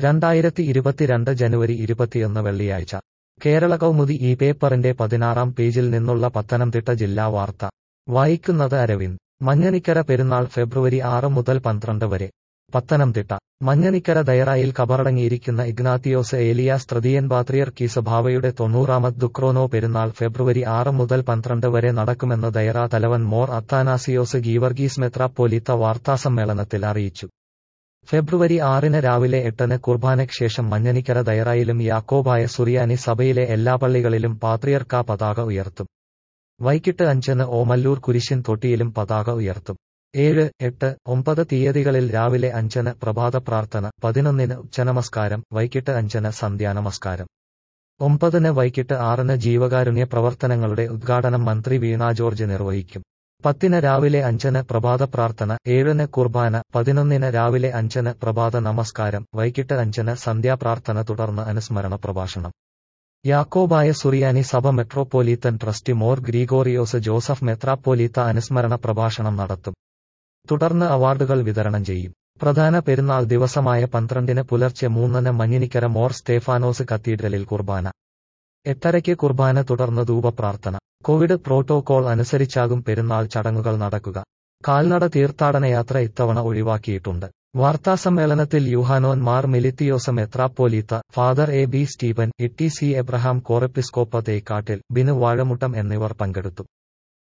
രണ്ടായിരത്തി ഇരുപത്തിരണ്ട് ജനുവരി ഇരുപത്തിയൊന്ന് വെള്ളിയാഴ്ച കേരള കൗമുദി ഈ പേപ്പറിന്റെ പതിനാറാം പേജിൽ നിന്നുള്ള പത്തനംതിട്ട ജില്ലാ വാർത്ത വായിക്കുന്നത് അരവിന്ദ് മഞ്ഞനിക്കര പെരുന്നാൾ ഫെബ്രുവരി ആറ് മുതൽ പന്ത്രണ്ട് വരെ പത്തനംതിട്ട മഞ്ഞനിക്കര ദയറായിൽ കബറടങ്ങിയിരിക്കുന്ന ഇഗ്നാത്തിയോസ് ഏലിയാസ് തൃതീയൻ പാത്രിയർക്കീസ് ഭാവയുടെ തൊണ്ണൂറാമത് ദുക്രോനോ പെരുന്നാൾ ഫെബ്രുവരി ആറ് മുതൽ പന്ത്രണ്ട് വരെ നടക്കുമെന്ന് ദയറ തലവൻ മോർ അത്താനാസിയോസ് ഗീവർഗീസ് മെത്രാപ്പോലിത്ത വാർത്താസമ്മേളനത്തിൽ അറിയിച്ചു ഫെബ്രുവരി ആറിന് രാവിലെ എട്ടിന് കുർബാനയ്ക്ക് ശേഷം മഞ്ഞനിക്കര ദയറായിലും യാക്കോബായ സുറിയാനി സഭയിലെ എല്ലാ പള്ളികളിലും പാത്രിയർക്കാ പതാക ഉയർത്തും വൈകിട്ട് അഞ്ചിന് ഓമല്ലൂർ കുരിശിൻ തൊട്ടിയിലും പതാക ഉയർത്തും ഏഴ് എട്ട് ഒമ്പത് തീയതികളിൽ രാവിലെ അഞ്ചിന് പ്രഭാത പ്രാർത്ഥന പതിനൊന്നിന് ഉച്ചനമസ്കാരം വൈകിട്ട് അഞ്ചിന് സന്ധ്യാനമസ്കാരം ഒമ്പതിന് വൈകിട്ട് ആറിന് ജീവകാരുണ്യ പ്രവർത്തനങ്ങളുടെ ഉദ്ഘാടനം മന്ത്രി വീണ ജോർജ് നിർവഹിക്കും പത്തിന് രാവിലെ അഞ്ചിന് പ്രഭാത പ്രാർത്ഥന ഏഴിന് കുർബാന പതിനൊന്നിന് രാവിലെ അഞ്ചിന് പ്രഭാത നമസ്കാരം വൈകിട്ട് അഞ്ചിന് സന്ധ്യാപ്രാർത്ഥന തുടർന്ന് അനുസ്മരണ പ്രഭാഷണം യാക്കോബായ സുറിയാനി സഭ മെട്രോപോലീത്തൻ ട്രസ്റ്റി മോർ ഗ്രീഗോറിയോസ് ജോസഫ് മെത്രാപ്പോലീത്ത അനുസ്മരണ പ്രഭാഷണം നടത്തും തുടർന്ന് അവാർഡുകൾ വിതരണം ചെയ്യും പ്രധാന പെരുന്നാൾ ദിവസമായ പന്ത്രണ്ടിന് പുലർച്ചെ മൂന്നിന് മഞ്ഞിനിക്കര മോർ സ്തേഫാനോസ് കത്തീഡ്രലിൽ കുർബാന എട്ടരയ്ക്ക് കുർബാന തുടർന്ന് ധൂപപ്രാർത്ഥന കോവിഡ് പ്രോട്ടോകോൾ അനുസരിച്ചാകും പെരുന്നാൾ ചടങ്ങുകൾ നടക്കുക കാൽനട തീർത്ഥാടനയാത്ര ഇത്തവണ ഒഴിവാക്കിയിട്ടുണ്ട് വാർത്താസമ്മേളനത്തിൽ യുഹാനോൻ മാർ മിലിത്തിയോസ മെത്രാപ്പോലീത്ത father A B Steven Itty C Abraham കോറപ്പിസ്കോപ്പ തേക്കാട്ടിൽ ബിനു വാഴമുട്ടം എന്നിവർ പങ്കെടുത്തു